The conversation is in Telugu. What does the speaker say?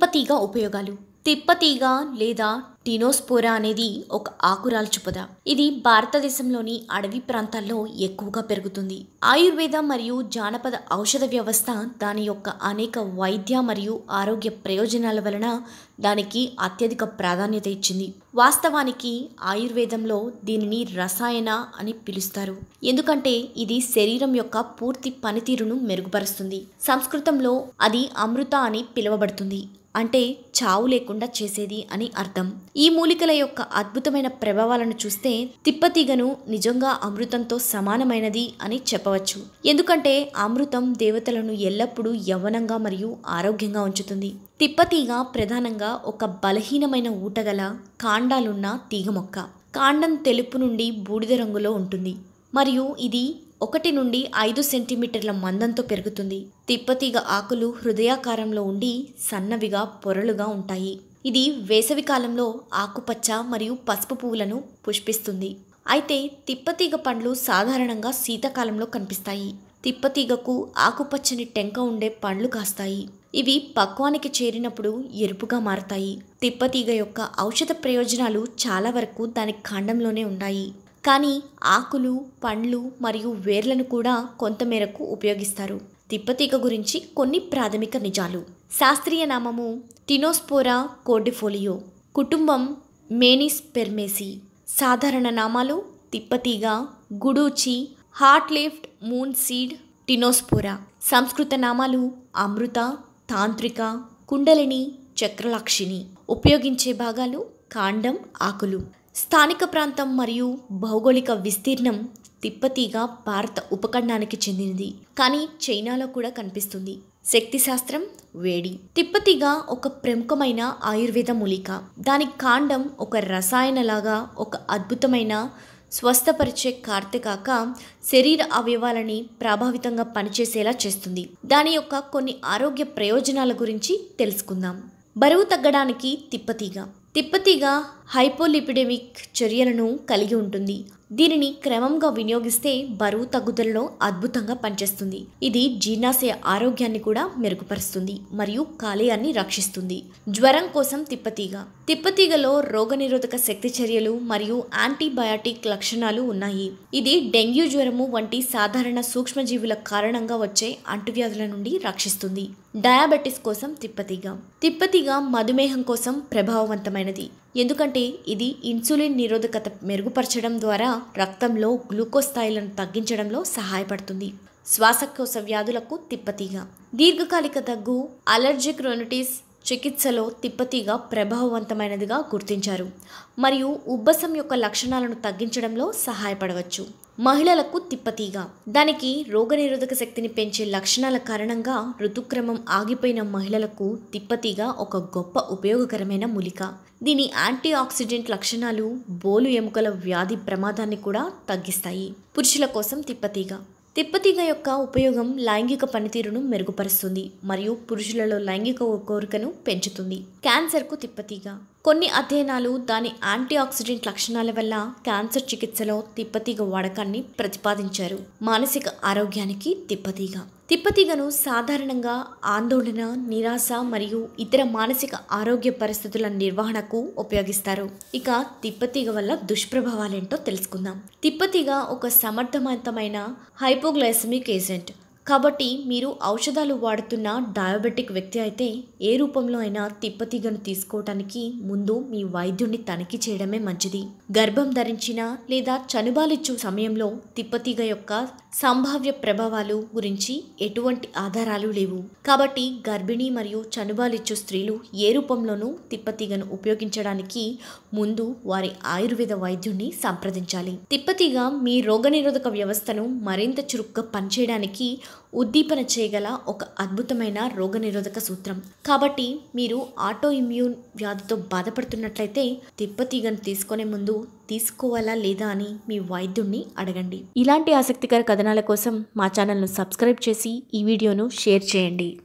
తిప్పతీగ ఉపయోగాలు తిప్పతీగ లేదా టినోస్పోరా అనేది ఒక ఆకురాల్చు పొద ఇది భారతదేశంలోని అడవి ప్రాంతాల్లో ఎక్కువగా పెరుగుతుంది ఆయుర్వేద మరియు జానపద ఔషధ వ్యవస్థ దాని యొక్క అనేక వైద్య మరియు ఆరోగ్య ప్రయోజనాల వలన దానికి అత్యధిక ప్రాధాన్యత ఇచ్చింది వాస్తవానికి ఆయుర్వేదంలో దీనిని రసాయన అని పిలుస్తారు ఎందుకంటే ఇది శరీరం యొక్క పూర్తి పనితీరును మెరుగుపరుస్తుంది సంస్కృతంలో అది అమృత అని పిలువబడుతుంది అంటే చావు లేకుండా చేసేది అని అర్థం ఈ మూలికల యొక్క అద్భుతమైన ప్రభావాలను చూస్తే తిప్పతీగను నిజంగా అమృతంతో సమానమైనది అని చెప్పవచ్చు ఎందుకంటే అమృతం దేవతలను ఎల్లప్పుడూ యవ్వనంగా మరియు ఆరోగ్యంగా ఉంచుతుంది తిప్పతీగ ప్రధానంగా ఒక బలహీనమైన ఊటగల కాండాలున్న తీగ మొక్క కాండం తెలుపు నుండి బూడిద రంగులో ఉంటుంది మరియు ఇది ఒకటి నుండి ఐదు సెంటీమీటర్ల మందంతో పెరుగుతుంది తిప్పతీగ ఆకులు హృదయాకారంలో ఉండి సన్నవిగా పొరలుగా ఉంటాయి ఇది వేసవి కాలంలో ఆకుపచ్చ మరియు పసుపు పువ్వులను పుష్పిస్తుంది అయితే తిప్పతీగ పండ్లు సాధారణంగా శీతాకాలంలో కనిపిస్తాయి తిప్పతీగకు ఆకుపచ్చని టెంక ఉండే పండ్లు కాస్తాయి ఇవి పక్వానికి చేరినప్పుడు ఎరుపుగా మారతాయి తిప్పతీగ యొక్క ఔషధ ప్రయోజనాలు చాలా వరకు దాని కాండంలోనే ఉన్నాయి కానీ ఆకులు పండ్లు మరియు వేర్లను కూడా కొంతమేరకు ఉపయోగిస్తారు తిప్పతీగ గురించి కొన్ని ప్రాథమిక నిజాలు శాస్త్రీయ నామము టినోస్పోరా కోడిఫోలియో కుటుంబం మేనిస్ పెర్మేసి సాధారణ నామాలు తిప్పతీగ గుడూచి heart leaved moonseed Tinospora సంస్కృత నామాలు అమృత తాంత్రిక కుండలిని చక్రలాక్షిని ఉపయోగించే భాగాలు కాండం ఆకులు స్థానిక ప్రాంతం మరియు భౌగోళిక విస్తీర్ణం తిప్పతీగ భారత ఉపఖండానికి చెందినది కానీ చైనాలో కూడా కనిపిస్తుంది శక్తి శాస్త్రం వేడి తిప్పతీగ ఒక ప్రముఖమైన ఆయుర్వేద మూలిక దాని కాండం ఒక రసాయనలాగా ఒక అద్భుతమైన స్వస్థపరిచే కార్తె కాక శరీర అవయవాలని ప్రభావితంగా పనిచేసేలా చేస్తుంది దాని యొక్క కొన్ని ఆరోగ్య ప్రయోజనాల గురించి తెలుసుకుందాం బరువు తగ్గడానికి తిప్పతీగ తిప్పతీగ హైపోలిపిడెమిక్ చర్యలను కలిగి ఉంటుంది దీనిని క్రమంగా వినియోగిస్తే బరువు తగ్గుదలలో అద్భుతంగా పనిచేస్తుంది ఇది జీర్ణాశయ ఆరోగ్యాన్ని కూడా మెరుగుపరుస్తుంది మరియు కాలేయాన్ని రక్షిస్తుంది జ్వరం కోసం తిప్పతీగ తిప్పతీగలో రోగనిరోధక శక్తి చర్యలు మరియు యాంటీబయాటిక్ లక్షణాలు ఉన్నాయి ఇది డెంగ్యూ జ్వరము వంటి సాధారణ సూక్ష్మజీవుల కారణంగా వచ్చే అంటువ్యాధుల నుండి రక్షిస్తుంది డయాబెటిస్ కోసం తిప్పతీగ తిప్పతీగ మధుమేహం కోసం ప్రభావవంతమైనది ఎందుకంటే ఇది ఇన్సులిన్ నిరోధకత మెరుగుపరచడం ద్వారా రక్తంలో గ్లూకోజ్ స్థాయిలను తగ్గించడంలో సహాయపడుతుంది శ్వాసకోశ వ్యాధులకు తిప్పతీగ దీర్ఘకాలిక దగ్గు అలర్జిక్ రొనటిస్ చికిత్సలో తిప్పతీగ ప్రభావవంతమైనదిగా గుర్తించారు మరియు ఉబ్బసం యొక్క లక్షణాలను తగ్గించడంలో సహాయపడవచ్చు మహిళలకు తిప్పతీగ దానికి రోగనిరోధక శక్తిని పెంచే లక్షణాల కారణంగా ఋతుక్రమం ఆగిపోయిన మహిళలకు తిప్పతీగ ఒక గొప్ప ఉపయోగకరమైన మూలిక దీని యాంటీ ఆక్సిడెంట్ లక్షణాలు బోలు ఎముకల వ్యాధి ప్రమాదాన్ని కూడా తగ్గిస్తాయి పురుషుల కోసం తిప్పతీగ తిప్పతీగ యొక్క ఉపయోగం లైంగిక పనితీరును మెరుగుపరుస్తుంది మరియు పురుషులలో లైంగిక కోరికను పెంచుతుంది క్యాన్సర్కు తిప్పతీగ కొన్ని అధ్యయనాలు దాని యాంటీ ఆక్సిడెంట్ లక్షణాల వల్ల క్యాన్సర్ చికిత్సలో తిప్పతీగ వాడకాన్ని ప్రతిపాదించారు మానసిక ఆరోగ్యానికి తిప్పతీగ తిప్పతీగను సాధారణంగా ఆందోళన నిరాశ మరియు ఇతర మానసిక ఆరోగ్య పరిస్థితుల నిర్వహణకు ఉపయోగిస్తారు ఇక తిప్పతీగ వల్ల దుష్ప్రభావాలేంటో తెలుసుకుందాం తిప్పతీగ ఒక సమర్థవంతమైన హైపోగ్లైసమిక్ ఏజెంట్ కాబట్టి మీరు ఔషధాలు వాడుతున్న డయాబెటిక్ వ్యక్తి అయితే ఏ రూపంలో అయినా తిప్పతీగను తీసుకోవటానికి ముందు మీ వైద్యుడిని తనిఖీ చేయడమే మంచిది గర్భం ధరించిన లేదా చనుబాలిచ్చు సమయంలో తిప్పతీగ యొక్క సంభావ్య ప్రభావాలు గురించి ఎటువంటి ఆధారాలు లేవు కాబట్టి గర్భిణీ మరియు చనుబాలిచ్చు స్త్రీలు ఏ రూపంలోనూ తిప్పతీగను ఉపయోగించడానికి ముందు వారి ఆయుర్వేద వైద్యుడిని సంప్రదించాలి తిప్పతీగ మీ రోగనిరోధక వ్యవస్థను మరింత చురుగ్గా పనిచేయడానికి ఉద్దీపన చేయగల ఒక అద్భుతమైన రోగనిరోధక సూత్రం కాబట్టి మీరు ఆటో ఇమ్యూన్ వ్యాధితో బాధపడుతున్నట్లయితే తిప్పతీగను తీసుకునే ముందు తీసుకోవాలా లేదా అని మీ వైద్యుణ్ణి అడగండి ఇలాంటి ఆసక్తికర కథనాల కోసం మా ఛానల్ను సబ్స్క్రైబ్ చేసి ఈ వీడియోను షేర్ చేయండి